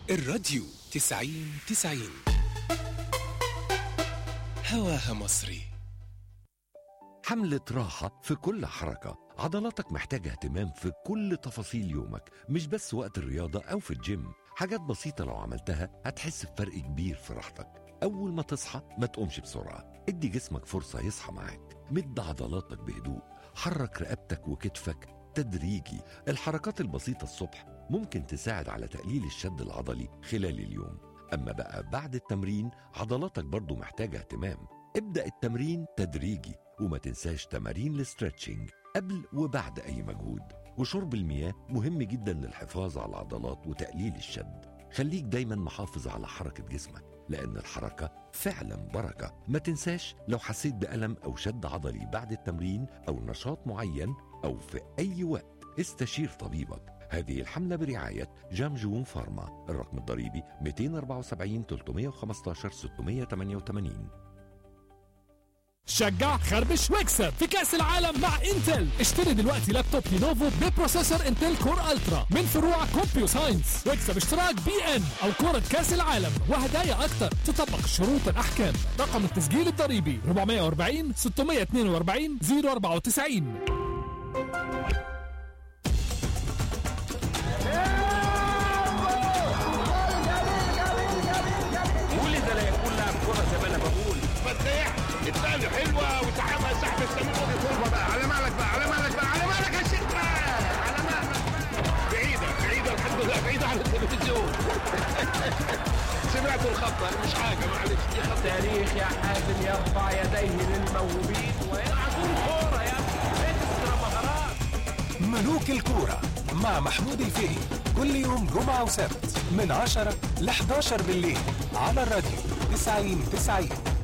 الراديو تسعين تسعين هواها مصري حملة راحة في كل حركة عضلاتك محتاجة اهتمام في كل تفاصيل يومك مش بس وقت الرياضة أو في الجيم حاجات بسيطة لو عملتها هتحس بفرق كبير في راحتك أول ما تصحى ما تقومش بسرعة ادي جسمك فرصة يصحى معاك مد عضلاتك بهدوء حرك رقبتك وكتفك تدريجي الحركات البسيطة الصبح ممكن تساعد على تقليل الشد العضلي خلال اليوم أما بقى بعد التمرين عضلاتك برضو محتاجة اهتمام ابدأ التمرين تدريجي وما تنساش تمارين الاسترتشنج قبل وبعد أي مجهود وشرب المياه مهم جدا للحفاظ على العضلات وتقليل الشد خليك دايما محافظ على حركة جسمك لأن الحركة فعلا بركة ما تنساش لو حسيت بألم أو شد عضلي بعد التمرين أو نشاط معين أو في أي وقت استشير طبيبك هذه الحملة برعاية جامجون فارما الرقم الضريبي 274 315 688 شجع خربش واكسب في كأس العالم مع انتل اشتري دلوقتي لابتوب لينوفو ببروسيسور انتل كور الترا من فروع كومبيو ساينس واكسب اشتراك بي ان او كرة كأس العالم وهدايا اكتر تطبق الشروط الاحكام رقم التسجيل الضريبي 440 642 094 قول ده لا يكون لاعب كرة زي ما انا بقول فتاح الثاني حلوه وسحبها سحب السمير ودي طولها بقى على مالك بقى على مالك بقى على مالك يا شيخ بقى على مالك بقى. بعيده بعيده الحمد لله بعيده عن التلفزيون سمعت الخطه مش حاجه معلش دي خطه تاريخ يا حازم يرفع يديه للموهوبين ويلعب كورة يا ابني اكسترا مهارات ملوك الكورة مع محمود الفقي كل يوم جمعة وسبت من 10 ل 11 بالليل على الراديو 90 90